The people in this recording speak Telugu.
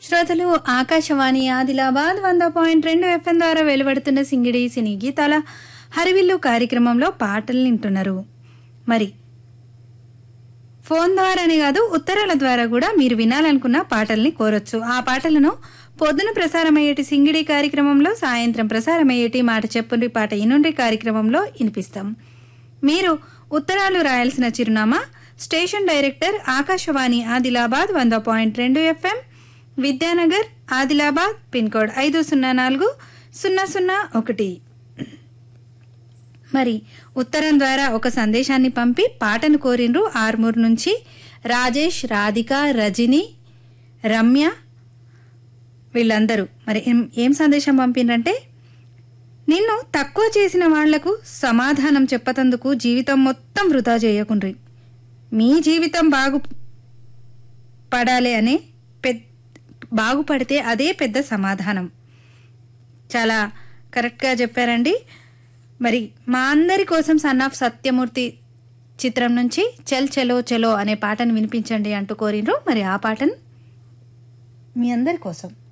శ్రోతలు ఆకాశవాణి ఆదిలాబాద్ వంద పాయింట్ రెండు ఎఫ్ఎం ద్వారా వెలువడుతున్న సింగిడి సినీ గీతాల హరివిల్లు కార్యక్రమంలో పాటలు వింటున్నారు మరి ఫోన్ ద్వారానే కాదు ఉత్తరాల ద్వారా కూడా మీరు వినాలనుకున్న పాటల్ని కోరొచ్చు ఆ పాటలను పొద్దున ప్రసారమయ్యేటి సింగిడి కార్యక్రమంలో సాయంత్రం ప్రసారమయ్యేటి మాట చెప్పుండి పాట ఇనుండి కార్యక్రమంలో వినిపిస్తాం మీరు ఉత్తరాలు రాయాల్సిన చిరునామా స్టేషన్ డైరెక్టర్ ఆకాశవాణి ఆదిలాబాద్ వంద పాయింట్ రెండు FM Vidyanagar Adilabad pin code ఐదు సున్నా నాలుగు సున్నా సున్నా ఒకటి మరి ఉత్తరం ద్వారా ఒక సందేశాన్ని పంపి పాటను కోరిండ్రు ఆర్మూర్ నుంచి రాజేష్ రాధిక రజని రమ్య వీళ్ళందరూ మరి ఏం ఏం సందేశం పంపిండ్రంటే నిన్ను తక్కువ చేసిన వాళ్లకు సమాధానం చెప్పతందుకు జీవితం మొత్తం వృధా చేయకుండ్రి మీ జీవితం బాగు పడాలి అనే పెద్ద బాగుపడితే అదే పెద్ద సమాధానం చాలా కరెక్ట్గా చెప్పారండి మరి మా అందరి కోసం సన్ ఆఫ్ సత్యమూర్తి చిత్రం నుంచి చెల్ చెలో చెలో అనే పాటను వినిపించండి అంటూ కోరిండ్రు మరి ఆ పాటను మీ అందరి కోసం